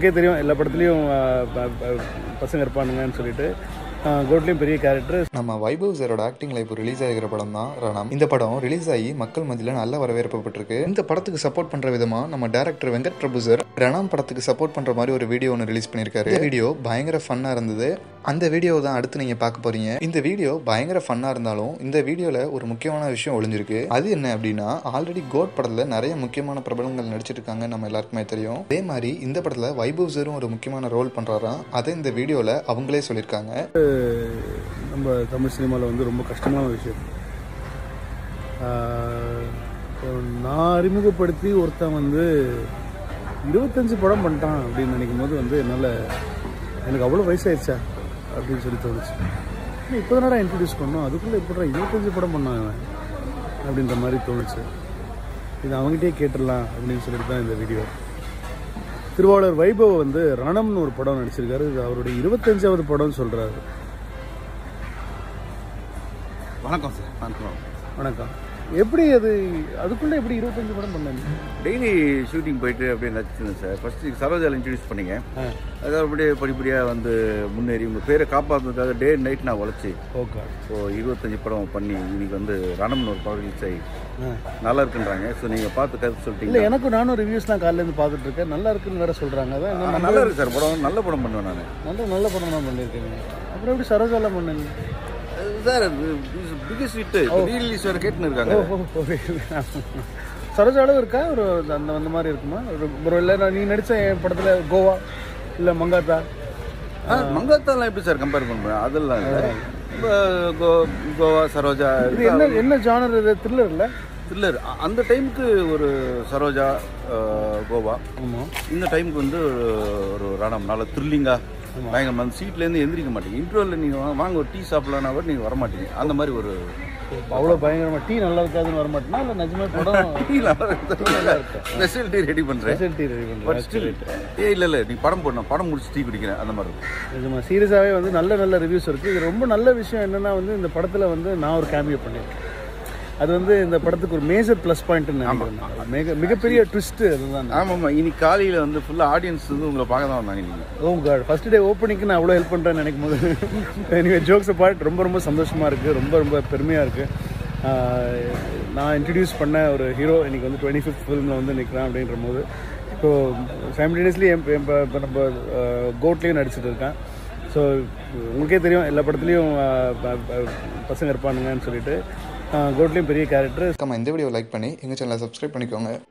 உங்களுக்கே தெரியும் எல்லா படத்துலையும் அஹ், ப- ப- பசங்க இருப்பானுங்கன்னு சொல்லிட்டு அஹ், கோட்லேயும் பெரிய கேரக்டர் நம்ம வைபவ் சாரோட ஆக்டிங்ல இப்போ ரிலீஸ் ஆகிற படம் தான் ரணம் இந்த படம் ரிலீஸ் ஆகி மக்கள் மத்தியில் நல்ல வரவேற்பு பெற்றிருக்கு இந்த படத்துக்கு சப்போர்ட் பண்ற விதமா நம்ம டேரக்டர் வெங்கட் பிரபு சார் ரணம் படத்துக்கு சப்போர்ட் பண்ற மாதிரி ஒரு வீடியோ ஒன்று ரிலீஸ் பண்ணியிருக்காரு இந்த வீடியோ பயங்கர ஃபன்னா இருந்தது அந்த வீடியோ தான் அடுத்து நீங்க பார்க்க போறீங்க இந்த வீடியோ பயங்கர ஃபன்னா இருந்தாலும் இந்த வீடியோல ஒரு முக்கியமான விஷயம் ஒளிஞ்சிருக்கு அது என்ன அப்படின்னா ஆல்ரெடி கோட் படத்துல நிறைய முக்கியமான பிரபலங்கள் நடிச்சிட்டு இருக்காங்க நம்ம எல்லாருக்குமே தெரியும் அதே மாதிரி இந்த படத்துல வைபவ் சாரும் ஒரு முக்கியமான ரோல் பண்றாராம் அதை இந்த வீடியோல அவங்களே சொல்லியிருக்காங்க நம்ம தமிழ் சினிமாவில் வந்து ரொம்ப கஷ்டமான விஷயம் ஆஹ், இப்போ நான் அறிமுகப்படுத்தி ஒருத்தன் வந்து இருபத்தஞ்சு படம் பண்ணிட்டான் அப்படின்னு நினைக்கும் போது வந்து என்னால் எனக்கு அவ்வளோ வயசாயிடுச்சா அப்படின்னு சொல்லி தோணுச்சு இப்போ தானடா இன்ட்ரடியூஸ் பண்ணோம் அதுக்குள்ளே எப்படா இருபத்தஞ்சு படம் பண்ணான் இவன் அப்படின்ற மாதிரி தோணுச்சு இது அவங்ககிட்டயே கேட்டுடலாம் அப்படின்னு சொல்லிட்டு தான் இந்த வீடியோ திருவாளர் வைபவ் வந்து ரணம்னு ஒரு படம் நடிச்சிருக்காரு இது அவருடைய இருபத்தஞ்சாவது படம்னு சொல்கிறாரு வணக்கம் சார் வணக்கம் வணக்கம் எப்படி அது அதுக்குள்ளே எப்படி இருபத்தஞ்சு படம் பண்ணாங்க டெய்லி ஷூட்டிங் போயிட்டு அப்படியே நடிச்சிருந்தேன் சார் ஃபஸ்ட்டு சரோஜாவில் இன்ட்ரடியூஸ் பண்ணீங்க அது அப்படியே படிப்படியாக வந்து முன்னேறி உங்கள் பேரை காப்பாற்றுறதுக்காக டே நைட் நான் உழைச்சி ஓகே ஸோ இருபத்தஞ்சி படம் பண்ணி இன்னைக்கு வந்து ரணம்னு ஒரு படம் ரிலீஸ் ஆகி நல்லா இருக்குன்றாங்க ஸோ நீங்கள் பார்த்து கருத்து இல்லை சொல்லிட்டீங்க எனக்கும் நானும் ரிவ்யூஸ்லாம் காலையிலேருந்து பார்த்துட்டு இருக்கேன் நல்லா இருக்குன்னு வேற சொல்கிறாங்க அதான் ஆ, என்ன நல்லா இருக்கு சார் படம் நல்ல படம் பண்ணுவேன் நான் நல்ல நல்ல படம் தான் பண்ணியிருக்கீங்க அப்புறம் எப்படி சரோஜாலாம் பண்ணீங்க சார் பிகஸ்ட் ஹிட் ரீலீஸ் வேறு கேட்டுன்னு இருக்காங்க ஓ, ஓ, சரோஜா அளவு இருக்கா ஒரு அந்த அந்த மாதிரி இருக்குமா ஒரு ஒரு இல்லை நான் நீ நடித்த என் படத்தில் கோவா இல்லை மங்காத்தா ஆ மங்காத்தாலாம் எப்படி சார் கம்பேர் பண்ணுறேன் அதெல்லாம் இல்லை இப்போ கோ- கோவா சரோஜா இது என்ன என்ன ஜானர் இது த்ரில்லர் இல்லை த்ரில்லர் அந்த டைமுக்கு ஒரு சரோஜா அஹ், கோவா ஆமாம் இந்த டைமுக்கு வந்து ஒரு- ஒரு ரணம் நல்ல த்ரில்லிங்காக பயங்கரமாக அந்த சீட்லேருந்து எந்திரிக்க மாட்டீங்க இன்டர்வலில் நீங்கள் வாங்க ஒரு டீ சாப்பிட்லான்னா கூட நீங்கள் வரமாட்டீங்க அந்த மாதிரி ஒரு அவ்வளோ பயங்கரமாக டீ நல்லா இருக்காதுன்னு வர மாட்டேனா இல்லை நிஜமே படம் டீ நல்லா ஸ்பெஷல் டீ ரெடி பண்ணுறேன் special tea ready but still ஏ இல்லை இல்லை நீ படம் போடணும் படம் முடிச்சு டீ குடிக்கிறேன் அந்த மாதிரி இருக்கும் நிஜமா சீரியஸாகவே வந்து நல்ல நல்ல ரிவ்யூஸ் இருக்குது இது ரொம்ப நல்ல விஷயம் என்னன்னா வந்து இந்த படத்தில் வந்து நான் ஒரு கேமியோ பண்ணியிருக்கேன் அது வந்து இந்த படத்துக்கு ஒரு மேஜர் ப்ளஸ் பாயிண்ட்னு நினைக்கிறேன் நான். மிக மிகப்பெரிய ட்விஸ்ட்டு அதுதான் ஆமாம் ஆமாம் இன்னைக்கு காலையில் வந்து ஃபுல்லாக ஆடியன்ஸ் வந்து உங்களை பார்க்க தான் வந்தாங்க நீங்கள் ஓ காட் ஃபர்ஸ்ட் டே ஓப்பனிங்க்கு நான் அவ்வளோ ஹெல்ப் பண்ணுறேன்னு நினைக்கும் போது எனிவே ஜோக்ஸ் பார்ட் ரொம்ப ரொம்ப சந்தோஷமாக இருக்குது ரொம்ப ரொம்ப பெருமையாக இருக்குது நான் இன்ட்ரடியூஸ் பண்ண ஒரு ஹீரோ இன்னைக்கு வந்து டுவெண்ட்டி ஃபிஃப்த் ஃபிலிமில் வந்து நிற்கிறான் அப்படின்ற போது இப்போ சைமல்டேனியஸ்லி என் இப்போ இப்போ நம்ம கோட்லேயும் நடிச்சிட்டு இருக்கேன் ஸோ உங்களுக்கே தெரியும் எல்லா படத்துலையும் அஹ், ப- ப- பசங்க இருப்பானுங்கன்னு சொல்லிட்டு கோட்லேயும் பெரிய கேரக்டர் நம்ம இந்த வீடியோ லைக் பண்ணி எங்கள் சேனலை சப்ஸ்கிரைப் பண்ணிக்கோங்க